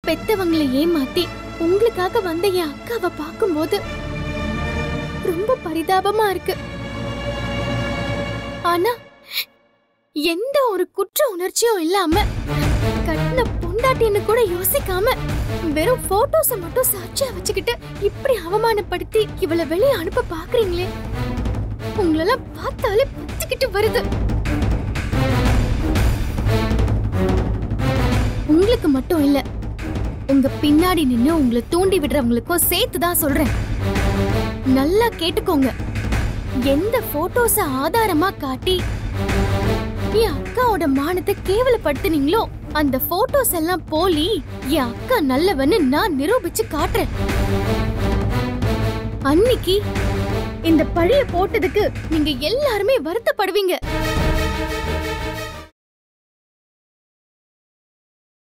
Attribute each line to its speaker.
Speaker 1: பெத்தவங்களை ஏமாத்தி உங்களுக்காக வந்த என் அக்காவை பார்க்கும்போது ரொம்ப பரிதாபமா இருக்கு ஆனா எந்த ஒரு குற்ற உணர்ச்சியும் இல்லாம கட்டின பொண்டாட்டின்னு கூட யோசிக்காம வெறும் போட்டோஸ மட்டும் சாட்சியா வச்சுக்கிட்டு இப்படி அவமானப்படுத்தி இவளை வெளியே அனுப்ப பாக்குறீங்களே உங்களெல்லாம் பார்த்தாலே பத்திக்கிட்டு வருது உங்களுக்கு மட்டும் இல்ல உங்க பின்னாடி நின்னு உங்களை தூண்டி விடுறவங்களுக்கும் சேர்த்து தான் சொல்றேன் நல்லா கேட்டுக்கோங்க எந்த போட்டோஸ ஆதாரமா காட்டி என் அக்காவோட மானத்தை கேவலப்படுத்துனீங்களோ அந்த போட்டோஸ் எல்லாம் போலி என் அக்கா நல்லவன்னு நான் நிரூபிச்சு காட்டுறேன் அன்னைக்கு இந்த பழிய போட்டதுக்கு நீங்க எல்லாருமே வருத்தப்படுவீங்க